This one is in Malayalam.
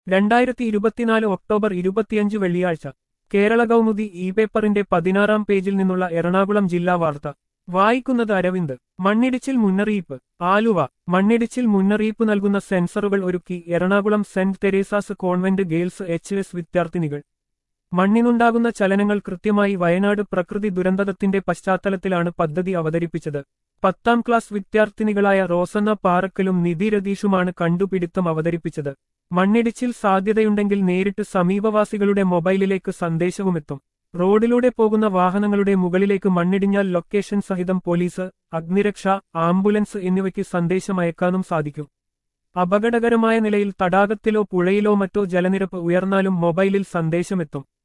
രണ്ടായിരത്തി ഇരുപത്തിനാല് ഒക്ടോബർ ഇരുപത്തിയഞ്ച് വെള്ളിയാഴ്ച കേരള കൗമുദി ഇ പേപ്പറിന്റെ പതിനാറാം പേജിൽ നിന്നുള്ള എറണാകുളം ജില്ലാ വാർത്ത വായിക്കുന്നത് അരവിന്ദ് മണ്ണിടിച്ചിൽ മുന്നറിയിപ്പ് ആലുവ മണ്ണിടിച്ചിൽ മുന്നറിയിപ്പ് നൽകുന്ന സെൻസറുകൾ ഒരുക്കി Ernakulam saint Teresa's convent girls H S വിദ്യാർത്ഥിനികൾ മണ്ണിനുണ്ടാകുന്ന ചലനങ്ങൾ കൃത്യമായി വയനാട് പ്രകൃതി ദുരന്തത്തിന്റെ പശ്ചാത്തലത്തിലാണ് പദ്ധതി അവതരിപ്പിച്ചത് പത്താം ക്ലാസ് വിദ്യാർത്ഥിനികളായ റോസന്ന പാറക്കലും നിധി രതീഷുമാണ് കണ്ടുപിടുത്തം അവതരിപ്പിച്ചത് മണ്ണിടിച്ചിൽ സാധ്യതയുണ്ടെങ്കിൽ നേരിട്ട് സമീപവാസികളുടെ മൊബൈലിലേക്ക് സന്ദേശവുമെത്തും റോഡിലൂടെ പോകുന്ന വാഹനങ്ങളുടെ മുകളിലേക്ക് മണ്ണിടിഞ്ഞാൽ ലൊക്കേഷൻ സഹിതം പോലീസ് അഗ്നിരക്ഷ ആംബുലൻസ് എന്നിവയ്ക്ക് സന്ദേശം അയക്കാനും സാധിക്കും അപകടകരമായ നിലയിൽ തടാകത്തിലോ പുഴയിലോ മറ്റോ ജലനിരപ്പ് ഉയർന്നാലും മൊബൈലിൽ സന്ദേശമെത്തും